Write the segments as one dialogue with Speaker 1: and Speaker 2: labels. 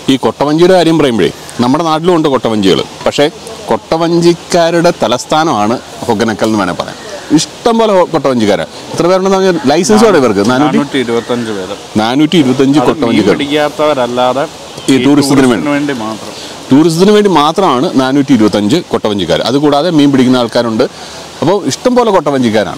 Speaker 1: ഈ കൊട്ടവഞ്ചിയുടെ കാര്യം പറയുമ്പോഴേ നമ്മുടെ നാട്ടിലും ഉണ്ട് കൊട്ടവഞ്ചികൾ പക്ഷേ കൊട്ടവഞ്ചിക്കാരുടെ തലസ്ഥാനമാണ് ഹൊഗനക്കൽ എന്ന് വേണേൽ പറയാം ഇഷ്ടം പോലെ കൊട്ടവഞ്ചിക്കാരാണ് എത്ര പേരുണ്ടെന്ന് പറഞ്ഞാൽ ലൈസൻസോടെ ഇവർക്ക് നാനൂറ്റി
Speaker 2: നാനൂറ്റി ഇരുപത്തഞ്ച് പേര്
Speaker 1: നാനൂറ്റി ഇരുപത്തഞ്ച്
Speaker 2: അത് മീൻ
Speaker 1: കൊട്ടവഞ്ചിക്കാർ
Speaker 2: പിടിക്കാത്തവരല്ലാതെ
Speaker 1: ഈ ടൂറിസത്തിന് വേണ്ടി.
Speaker 2: വേണ്ടി മാത്രം
Speaker 1: ടൂറിസത്തിന് വേണ്ടി മാത്രമാണ് നാനൂറ്റി ഇരുപത്തഞ്ച് കൊട്ടവഞ്ചിക്കാർ അതുകൂടാതെ മീൻ പിടിക്കുന്ന ആൾക്കാരുണ്ട് അപ്പോൾ ഇഷ്ടം പോലെ കൊട്ടവഞ്ചിക്കാരാണ്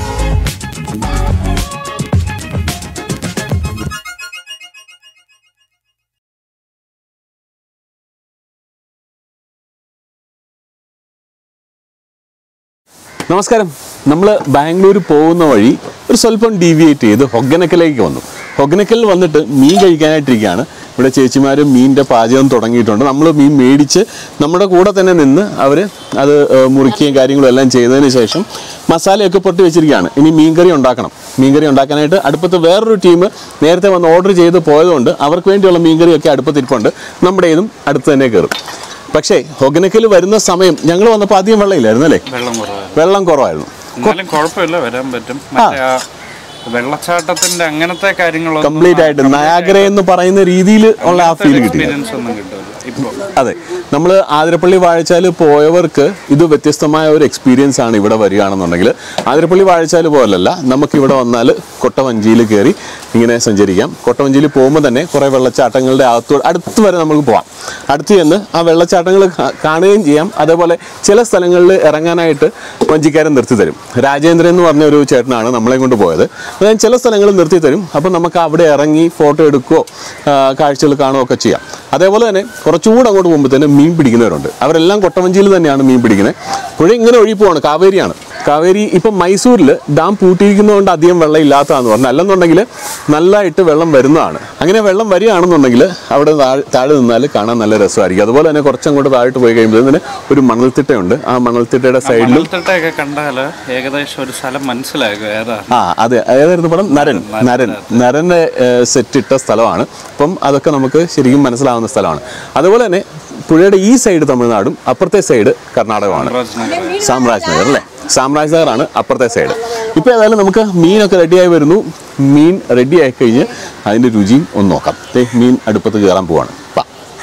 Speaker 1: നമസ്കാരം നമ്മൾ ബാംഗ്ലൂർ പോകുന്ന വഴി ഒരു സ്വല്പം ഡീവിയേറ്റ് ചെയ്ത് ഹൊഗനക്കലേക്ക് വന്നു ഹൊഗനക്കലിൽ വന്നിട്ട് മീൻ കഴിക്കാനായിട്ടിരിക്കുകയാണ് ഇവിടെ ചേച്ചിമാരും മീനിൻ്റെ പാചകം തുടങ്ങിയിട്ടുണ്ട് നമ്മൾ മീൻ മേടിച്ച് നമ്മുടെ കൂടെ തന്നെ നിന്ന് അവർ അത് ഏഹ്, മുറിക്കുകയും കാര്യങ്ങളും എല്ലാം ചെയ്തതിന് ശേഷം മസാലയൊക്കെ പൊട്ടി വെച്ചിരിക്കുകയാണ് ഇനി മീൻകറി ഉണ്ടാക്കണം മീൻകറി ഉണ്ടാക്കാനായിട്ട് അടുപ്പത്ത് വേറൊരു ടീം നേരത്തെ വന്ന് ഓർഡർ ചെയ്ത് പോയതുകൊണ്ട് അവർക്ക് വേണ്ടിയുള്ള മീൻകറിയൊക്കെ അടുപ്പത്തിരിപ്പുണ്ട് നമ്മുടെ ഇതും അടുത്ത് തന്നെ കയറും പക്ഷേ ഹൊഗനക്കൽ വരുന്ന സമയം ഞങ്ങൾ വന്നപ്പോൾ അധികം വെള്ളമില്ലായിരുന്നു അല്ലേ
Speaker 2: വെള്ളം കുറവായിരുന്നു
Speaker 1: വെള്ളം കുറവായിരുന്നു
Speaker 2: എന്നാലും കുഴപ്പമില്ല വരാൻ പറ്റും മറ്റേ ആ വെള്ളച്ചാട്ടത്തിന്റെ അങ്ങനത്തെ കാര്യങ്ങളൊന്നും
Speaker 1: കംപ്ലീറ്റ് ആയിട്ട് നയാഗ്ര എന്ന് പറയുന്ന രീതിയിൽ ഉള്ള ആ ഫീൽ കിട്ടി
Speaker 2: എക്സ്പീരിയൻസ് ഒന്നും കിട്ടില്ല ഇപ്പൊ
Speaker 1: അതെ നമ്മൾ ആതിരപ്പള്ളി വാഴച്ചാൽ പോയവർക്ക് ഇത് വ്യത്യസ്തമായ ഒരു എക്സ്പീരിയൻസ് ആണ് ഇവിടെ വരികയാണെന്നുണ്ടെങ്കിൽ ആതിരപ്പള്ളി വാഴച്ചാൽ പോലല്ല നമുക്ക് ഇവിടെ വന്നാൽ കൊട്ടവഞ്ചിയിൽ കയറി ഇങ്ങനെ സഞ്ചരിക്കാം കൊട്ടവഞ്ചിയിൽ പോകുമ്പോൾ തന്നെ കുറേ വെള്ളച്ചാട്ടങ്ങളുടെ അകത്ത് അടുത്ത് വരെ നമുക്ക് പോവാം അടുത്ത് ചെന്ന് ആ വെള്ളച്ചാട്ടങ്ങൾ കാ- കാണുകയും ചെയ്യാം അതേപോലെ ചില സ്ഥലങ്ങളിൽ ഇറങ്ങാനായിട്ട് വഞ്ചിക്കാരൻ നിർത്തി തരും രാജേന്ദ്രൻ എന്ന് പറഞ്ഞ ഒരു ചേട്ടനാണ് നമ്മളെ കൊണ്ട് പോയത് അതായത് ചില സ്ഥലങ്ങളിൽ നിർത്തി തരും അപ്പോൾ നമുക്ക് അവിടെ ഇറങ്ങി ഫോട്ടോ എടുക്കുകയോ കാഴ്ചകൾ കാണുകയോ ഒക്കെ ചെയ്യാം അതേപോലെ തന്നെ കുറച്ചുകൂടെ അങ്ങോട്ട് പോകുമ്പോൾ തന്നെ മീൻ പിടിക്കുന്നവരുണ്ട് അവരെല്ലാം കൊട്ടവഞ്ചിയിൽ തന്നെയാണ് മീൻ പിടിക്കുന്നത് പുഴ ഇങ്ങനെ ഒഴുകി പോവാണ് കാവേരിയാണ് കാവേരി ഇപ്പം മൈസൂരിൽ ഡാം പൂട്ടിയിരിക്കുന്നതുകൊണ്ട് അധികം വെള്ളം ഇല്ലാത്തതാന്ന് പറഞ്ഞു അല്ലെന്നുണ്ടെങ്കിൽ നല്ലതായിട്ട് വെള്ളം വരുന്നതാണ് അങ്ങനെ വെള്ളം വരികയാണെന്നുണ്ടെങ്കിൽ അവിടെ താഴെ താഴെ നിന്നാൽ കാണാൻ നല്ല രസമായിരിക്കും അതുപോലെ തന്നെ കുറച്ചങ്ങോട്ട് താഴോട്ട് പോയി കഴിയുമ്പോൾ തന്നെ ഒരു മണൽത്തിട്ടയുണ്ട് ആ മണൽത്തിട്ടയുടെ സൈഡിലും
Speaker 2: മണൽത്തിട്ടയൊക്കെ കണ്ടാല് ഏകദേശം ഒരു സ്ഥലം മനസ്സിലാകും ഏതാ
Speaker 1: ആ അതെ ഏതായിരുന്നു പടം നരൻ നരൻ നരൻ്റെ സെറ്റ് ഇട്ട സ്ഥലമാണ് അപ്പം അതൊക്കെ നമുക്ക് ശരിക്കും മനസ്സിലാവുന്ന സ്ഥലമാണ് അതുപോലെ തന്നെ പുഴയുടെ ഈ സൈഡ് തമിഴ്നാടും അപ്പുറത്തെ സൈഡ് കർണാടകമാണ് സാമ്രാജ് നഗർ അല്ലേ സാമ്രാജ് നഗറാണ് അപ്പുറത്തെ സൈഡ് ഇപ്പോൾ ഏതായാലും നമുക്ക് മീനൊക്കെ റെഡിയായി വരുന്നു മീൻ റെഡി ആയി കഴിഞ്ഞ് അതിൻ്റെ രുചിയും ഒന്ന് നോക്കാം ദേ മീൻ അടുപ്പത്ത് കയറാൻ പോവാണ് വാ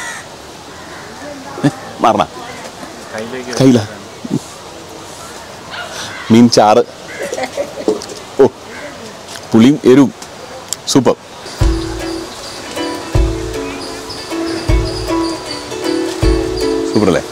Speaker 1: ഏ, മാറണ കയ്യില മീൻ ചാറ് ഓ പുളിയും എരിവും സൂപ്പർ സൂപ്പർ അല്ലേ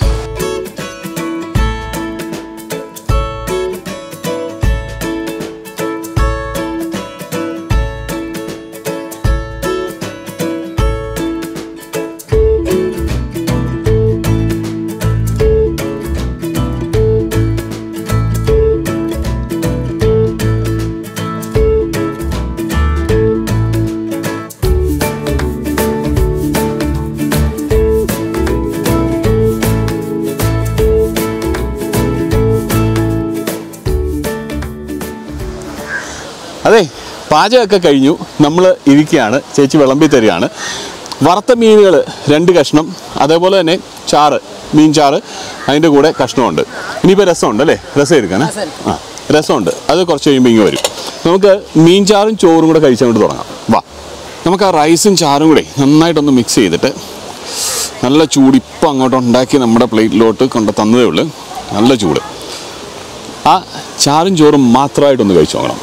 Speaker 1: അതെ പാചകമൊക്കെ കഴിഞ്ഞു നമ്മൾ ഇരിക്കുകയാണ് ചേച്ചി വിളമ്പി തരികയാണ് വറുത്ത മീനുകൾ രണ്ട് കഷ്ണം അതേപോലെ തന്നെ ചാറ് മീൻ ചാറ് അതിൻ്റെ കൂടെ കഷ്ണമുണ്ട് ഇനിയിപ്പോൾ രസമുണ്ട് അല്ലേ രസം എടുക്കാനേ ആ രസമുണ്ട് അത് കുറച്ച് കഴിയുമ്പോൾ ഇങ്ങനെ വരും നമുക്ക് മീൻ ചാറും ചോറും കൂടെ കഴിച്ചുകൊണ്ട് തുടങ്ങാം വാ നമുക്ക് ആ റൈസും ചാറും കൂടെ നന്നായിട്ടൊന്ന് മിക്സ് ചെയ്തിട്ട് നല്ല ചൂട് ഇപ്പം അങ്ങോട്ട് ഉണ്ടാക്കി നമ്മുടെ പ്ലേറ്റിലോട്ട് കൊണ്ട് തന്നതേ ഉള്ളൂ നല്ല ചൂട് ആ ചാറും ചോറും മാത്രമായിട്ടൊന്ന് കഴിച്ചു നോക്കണം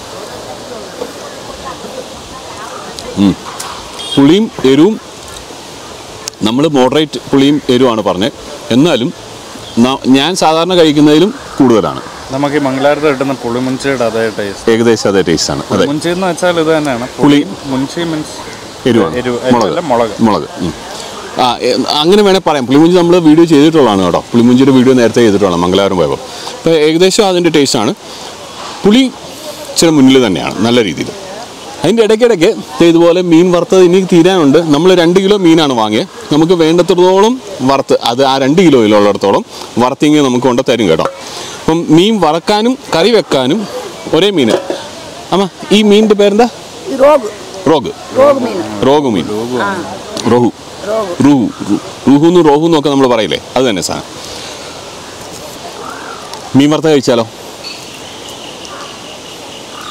Speaker 1: ഉം. പുളിയും എരിവും നമ്മൾ മോഡറേറ്റ് പുളിയും എരിവാണ് പറഞ്ഞത് എന്നാലും ന- ഞാൻ സാധാരണ കഴിക്കുന്നതിലും കൂടുതലാണ്
Speaker 2: നമുക്ക് ഈ മംഗലാരത്ത് കിട്ടുന്ന പുളിമുഞ്ചിയുടെ അതേ ടേസ്റ്റ്
Speaker 1: ഏകദേശം അതേ ടേസ്റ്റാണ് അതെ
Speaker 2: മുഞ്ചി എന്ന് വെച്ചാൽ ഇത് തന്നെയാണ്
Speaker 1: പുളി.
Speaker 2: മുഞ്ചി മീൻസ്
Speaker 1: എരിവാണ്
Speaker 2: എരിവ്
Speaker 1: മുളക്
Speaker 2: അല്ല, മുളക്
Speaker 1: മുളക് ഉം. ആ എ- അങ്ങനെ വേണേൽ പറയാം പുളിമുഞ്ചി നമ്മൾ വീഡിയോ ചെയ്തിട്ടുള്ളതാണ് കേട്ടോ പുളിമുഞ്ചിയുടെ വീഡിയോ നേരത്തെ ചെയ്തിട്ടുള്ളതാണ് മംഗലാപുരം പോയപ്പോൾ അപ്പോൾ ഏകദേശം അതിൻ്റെ ടേസ്റ്റാണ് പുളി ഇച്ചിരി മുന്നിൽ തന്നെയാണ് നല്ല രീതിയിൽ അതിൻ്റെ ഇടയ്ക്കിടയ്ക്ക് ദേ ഇതുപോലെ മീൻ വറുത്തത് ഇനി തീരാനുണ്ട് നമ്മൾ രണ്ട് കിലോ മീനാണ് വാങ്ങിയത് നമുക്ക് വേണ്ടത്രത്തോളം വറുത്ത് അത് ആ രണ്ട് കിലോയിലുള്ളിടത്തോളം വറുത്തിങ്ങി നമുക്ക് കൊണ്ട് തരും കേട്ടോ അപ്പം മീൻ വറക്കാനും കറി വെക്കാനും ഒരേ മീൻ അമ്മ ഈ മീനിൻ്റെ പേരെന്താ
Speaker 3: ഈ റോഗ്
Speaker 1: റോഗ്
Speaker 3: റോഗ് മീൻ
Speaker 1: റോഗു മീൻ റോഹു റൂഹു റൂഹുന്ന് റോഹു എന്നൊക്കെ നമ്മൾ പറയില്ലേ അത് തന്നെ സാധനം മീൻ വറുത്ത കഴിച്ചാലോ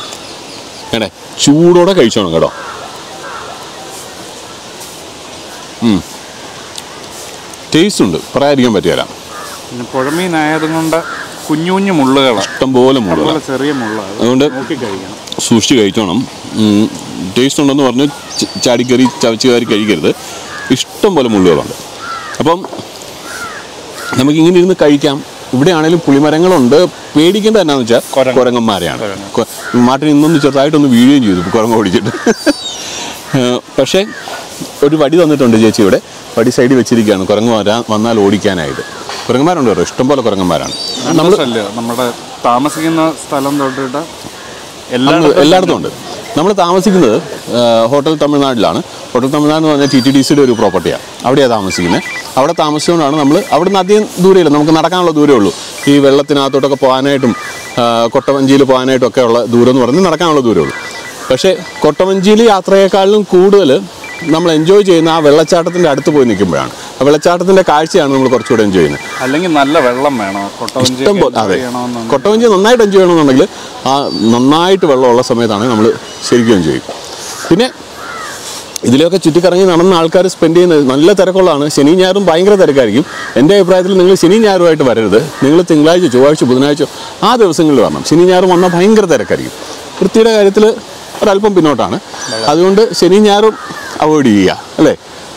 Speaker 1: വേണ്ടേ ചൂടോടെ കഴിച്ചോണം കേട്ടോ ടേസ്റ്റ് ഉണ്ട് പറയാതിരിക്കാൻ പറ്റിയല്ല
Speaker 2: പിന്നെ പുഴമീനായതും കൊണ്ട് കുഞ്ഞു കുഞ്ഞു മുള്ളുകളാണ്
Speaker 1: ഇഷ്ടംപോലെ മുളക്
Speaker 2: അതുപോലെ ചെറിയ മുള്ളാണ്
Speaker 1: അതുകൊണ്ട്
Speaker 2: നോക്കി കഴിക്കണം
Speaker 1: സൂക്ഷിച്ച് കഴിച്ചോണം ടേസ്റ്റ് ഉണ്ടെന്ന് പറഞ്ഞ് ച- ചാടിക്കറി ചവച്ച് കയറി കഴിക്കരുത് ഇഷ്ടം പോലെ മുള്ളുകളുണ്ട് അപ്പം നമുക്ക് ഇങ്ങനെ ഇരുന്ന് കഴിക്കാം ഇവിടെയാണേലും പുളിമരങ്ങളുണ്ട് പേടിക്കേണ്ടത് എന്നാന്ന് വെച്ചാൽ
Speaker 2: കുരങ്ങ്.
Speaker 1: കുരങ്ങന്മാരെയാണ്
Speaker 2: കുരങ്ങ്.
Speaker 1: കൊ- മാട്ടിന് ഇന്നൊന്ന് ചെറുതായിട്ടൊന്ന് വീഴുകയും ചെയ്തു കുരങ്ങ് ഓടിച്ചിട്ട് ഏഹ് പക്ഷേ ഒരു വടി തന്നിട്ടുണ്ട് ചേച്ചി ഇവിടെ വടി സൈഡിൽ വെച്ചിരിക്കുകയാണ് കുരങ്ങ് വരാൻ വന്നാൽ ഓടിക്കാനായിട്ട് കുരങ്ങന്മാരുണ്ട് കേട്ടോ ഇഷ്ടംപോലെ കുരങ്ങന്മാരാണ്
Speaker 2: നമ്മൾ നമ്മുടെ താമസിക്കുന്ന സ്ഥലം തൊട്ടിട്ട്
Speaker 1: അങ്ങ്
Speaker 2: എല്ലായിടത്തും
Speaker 1: എല്ലായിടത്തും ഉണ്ട് നമ്മൾ താമസിക്കുന്നത് ആ, ഹോട്ടൽ തമിഴ്നാട്ടിലാണ് ഹോട്ടൽ തമിഴ്നാട് എന്ന് പറഞ്ഞാൽ ടി ടി ഡി സിയുടെ ഒരു പ്രോപ്പർട്ടിയാണ് അവിടെയാണ് താമസിക്കുന്നത് അവിടെ താമസിച്ചുകൊണ്ടാണ് നമ്മൾ അവിടെ നിന്ന് അധികം ദൂരമില്ല നമുക്ക് നടക്കാനുള്ള ദൂരമേ ഉള്ളൂ ഈ വെള്ളത്തിനകത്തോട്ടൊക്കെ പോകാനായിട്ടും ആ, കൊട്ടവഞ്ചിയിൽ പോകാനായിട്ടും ഒക്കെ ഉള്ള ദൂരം എന്ന് പറഞ്ഞാൽ നടക്കാനുള്ള ദൂരമേ ഉള്ളൂ പക്ഷേ കൊട്ടവഞ്ചിയിൽ യാത്രയെക്കാളും കൂടുതൽ നമ്മൾ എൻജോയ് ചെയ്യുന്ന ആ വെള്ളച്ചാട്ടത്തിൻ്റെ അടുത്ത് പോയി നിൽക്കുമ്പോഴാണ് ആ വെള്ളച്ചാട്ടത്തിൻ്റെ കാഴ്ചയാണ് നമ്മൾ കുറച്ചുകൂടെ എൻജോയ് ചെയ്യുന്നത്
Speaker 2: അല്ലെങ്കിൽ നല്ല വെള്ളം വേണം കൊട്ടവഞ്ചി
Speaker 1: ഇഷ്ടം പോലെ അതെ കൊട്ടവഞ്ചി നന്നായിട്ട് എൻജോയ് ചെയ്യണമെന്നുണ്ടെങ്കിൽ ആ നന്നായിട്ട് വെള്ളമുള്ള സമയത്താണ് നമ്മൾ ശരിക്കും എൻജോയ് ചെയ്യും പിന്നെ ഇതിലൊക്കെ ചുറ്റിക്കറങ്ങി നടന്ന ആൾക്കാർ സ്പെൻഡ് ചെയ്യുന്നത് നല്ല തിരക്കുള്ളതാണ് ശനി ഞായറും ഭയങ്കര തിരക്കായിരിക്കും എൻ്റെ അഭിപ്രായത്തിൽ നിങ്ങൾ ശനി ഞായറുമായിട്ട് വരരുത് നിങ്ങൾ തിങ്കളാഴ്ച ചൊവ്വാഴ്ച ബുധനാഴ്ച ആ ദിവസങ്ങളിൽ വരണം ശനി ഞായറും വന്നാൽ ഭയങ്കര തിരക്കായിരിക്കും വൃത്തിയുടെ കാര്യത്തിൽ ഒരല്പം പിന്നോട്ടാണ് അതുകൊണ്ട് ശനി ഞായറും അവോയ്ഡ് ചെയ്യുക അല്ലേ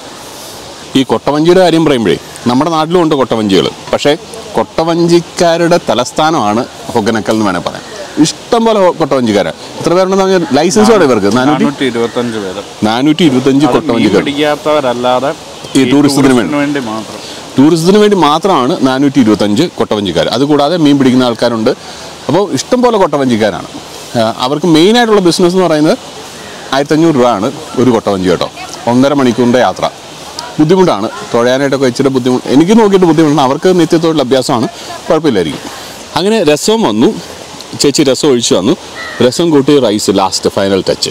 Speaker 1: ഈ കൊട്ടവഞ്ചിയുടെ കാര്യം പറയുമ്പോഴേ നമ്മുടെ നാട്ടിലും ഉണ്ട് കൊട്ടവഞ്ചികൾ പക്ഷേ കൊട്ടവഞ്ചിക്കാരുടെ തലസ്ഥാനമാണ് ഹൊഗനക്കൽ എന്ന് വേണേൽ പറയാം ഇഷ്ടം പോലെ കൊട്ടവഞ്ചിക്കാരാണ് എത്ര പേരുണ്ടെന്ന് പറഞ്ഞാൽ ലൈസൻസോടെ ഇവർക്ക് നാനൂറ്റി
Speaker 2: നാനൂറ്റി ഇരുപത്തഞ്ച് പേര്
Speaker 1: നാനൂറ്റി ഇരുപത്തഞ്ച്
Speaker 2: അത് മീൻ
Speaker 1: കൊട്ടവഞ്ചിക്കാർ
Speaker 2: പിടിക്കാത്തവരല്ലാതെ
Speaker 1: ഈ
Speaker 2: ഈ
Speaker 1: ടൂറിസത്തിന് വേണ്ടി.
Speaker 2: ടൂറിസ്റ്റിന് വേണ്ടി മാത്രം
Speaker 1: ടൂറിസത്തിന് വേണ്ടി മാത്രമാണ് നാനൂറ്റി ഇരുപത്തഞ്ച് കൊട്ടവഞ്ചിക്കാർ അതുകൂടാതെ മീൻ പിടിക്കുന്ന ആൾക്കാരുണ്ട് അപ്പോൾ ഇഷ്ടം പോലെ കൊട്ടവഞ്ചിക്കാരാണ് ആ, അവർക്ക് മെയിനായിട്ടുള്ള ബിസിനസ് എന്ന് പറയുന്നത് ആയിരത്തഞ്ഞൂറ് രൂപയാണ് ഒരു കൊട്ടവഞ്ചി കേട്ടോ ഒന്നര മണിക്കൂറിൻ്റെ യാത്ര ബുദ്ധിമുട്ടാണ് തുഴയാനായിട്ടൊക്കെ ഇച്ചിരി ബുദ്ധിമുട്ട് എനിക്ക് നോക്കിയിട്ട് ബുദ്ധിമുട്ടാണ് അവർക്ക് നിത്യത്തോടുള്ള അഭ്യാസമാണ് കുഴപ്പമില്ലായിരിക്കും അങ്ങനെ രസം വന്നു ചേച്ചി രസം ഒഴിച്ചു വന്നു രസം കൂട്ടി റൈസ് ലാസ്റ്റ് ഫൈനൽ ടച്ച്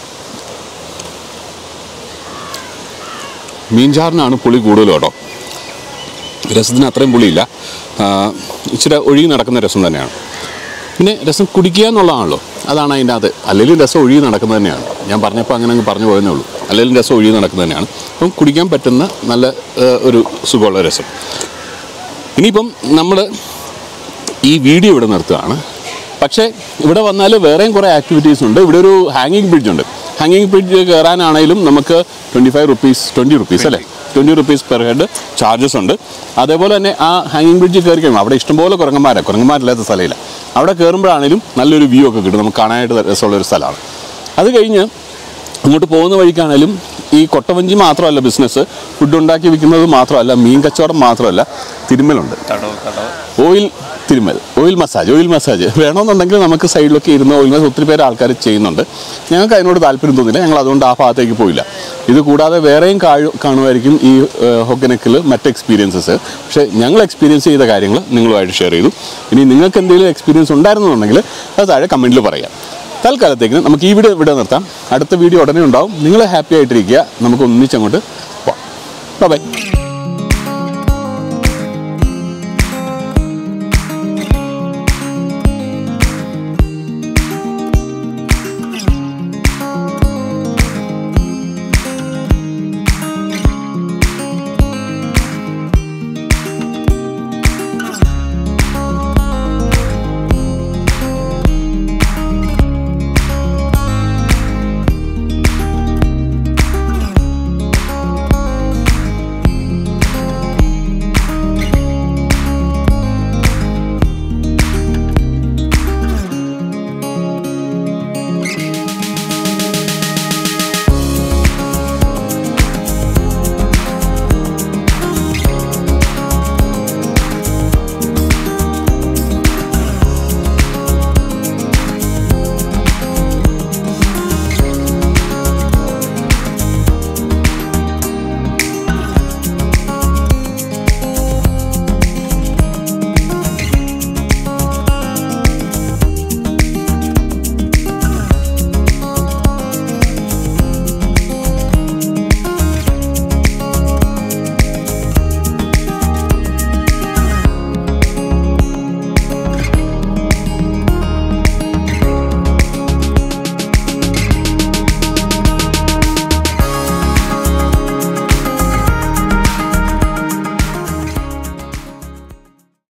Speaker 1: മീൻചാറിനാണ് പുളി കൂടുതൽ കേട്ടോ രസത്തിന് അത്രയും പുളിയില്ല ആ, ഇച്ചിരി ഒഴുകി നടക്കുന്ന രസം തന്നെയാണ് പിന്നെ രസം കുടിക്കുക എന്നുള്ളതാണല്ലോ അതാണ് അതിൻ്റെ അകത്ത് അല്ലെങ്കിൽ രസം ഒഴുകി നടക്കുന്നത് തന്നെയാണ് ഞാൻ പറഞ്ഞപ്പോൾ അങ്ങനെ അങ്ങ് പറഞ്ഞു പോയെന്നേ ഉള്ളൂ അല്ലെങ്കിൽ രസം ഒഴുകി നടക്കുന്നത് തന്നെയാണ് അപ്പം കുടിക്കാൻ പറ്റുന്ന നല്ല ആ, ഒരു സുഖമുള്ള രസം ഇനിയിപ്പം നമ്മൾ ഈ വീഡിയോ ഇവിടെ നിർത്തുകയാണ് പക്ഷേ ഇവിടെ വന്നാൽ വേറെയും കുറേ ആക്ടിവിറ്റീസ് ഉണ്ട് ഇവിടെ ഒരു ഹാങ്ങിങ് ബ്രിഡ്ജ് ഉണ്ട് ഹാങ്ങിങ് ബ്രിഡ്ജ് കയറാനാണെങ്കിലും നമുക്ക് twenty five rupees twenty rupees അല്ലേ twenty rupees per head charges ഉണ്ട് അതേപോലെ തന്നെ ആ ഹാങ്ങിങ് ബ്രിഡ്ജ് കയറി കഴിയുമ്പോൾ അവിടെ ഇഷ്ടംപോലെ കുരങ്ങന്മാരാണ് കുരങ്ങന്മാരില്ലാത്ത സ്ഥലമില്ല അവിടെ കയറുമ്പോഴാണെങ്കിലും നല്ലൊരു വ്യൂ ഒക്കെ കിട്ടും നമുക്ക് കാണാനായിട്ട് രസമുള്ളൊരു സ്ഥലമാണ് അത് കഴിഞ്ഞ് അങ്ങോട്ട് പോകുന്ന വഴിക്കാണേലും ഈ കൊട്ടവഞ്ചി മാത്രമല്ല ബിസിനസ് ഫുഡ് ഉണ്ടാക്കി വിൽക്കുന്നത് മാത്രമല്ല മീൻ കച്ചവടം മാത്രമല്ല തിരുമ്മലുണ്ട്
Speaker 2: തടവ് തടവ്
Speaker 1: ഓയിൽ തിരുമ്മൽ ഓയിൽ മസാജ് ഓയിൽ മസാജ് വേണമെന്നുണ്ടെങ്കിൽ നമുക്ക് സൈഡിലൊക്കെ ഇരുന്ന് ഓയിൽ മസാജ് ഒത്തിരി പേര് ആൾക്കാർ ചെയ്യുന്നുണ്ട് ഞങ്ങൾക്ക് അതിനോട് താല്പര്യം തോന്നില്ല ഞങ്ങൾ അതുകൊണ്ട് ആ ഭാഗത്തേക്ക് പോയില്ല ഇത് കൂടാതെ വേറെയും കാഴ് കാണുമായിരിക്കും ഈ ഹൊക്കനക്കിൽ മറ്റ് എക്സ്പീരിയൻസസ് പക്ഷേ ഞങ്ങൾ എക്സ്പീരിയൻസ് ചെയ്ത കാര്യങ്ങൾ നിങ്ങളുമായിട്ട് ഷെയർ ചെയ്തു ഇനി നിങ്ങൾക്ക് എന്തെങ്കിലും എക്സ്പീരിയൻസ് ഉണ്ടായിരുന്നുണ്ടെങ്കിൽ അത് താഴെ കമൻറ്റിൽ പറയാം തൽക്കാലത്തേക്ക് നമുക്ക് ഈ വീഡിയോ ഇവിടെ നിർത്താം അടുത്ത വീഡിയോ ഉടനെ ഉണ്ടാവും നിങ്ങൾ ഹാപ്പി ആയിട്ടിരിക്കുക നമുക്ക് ഒന്നിച്ചങ്ങോട്ട് പോവാം ബൈ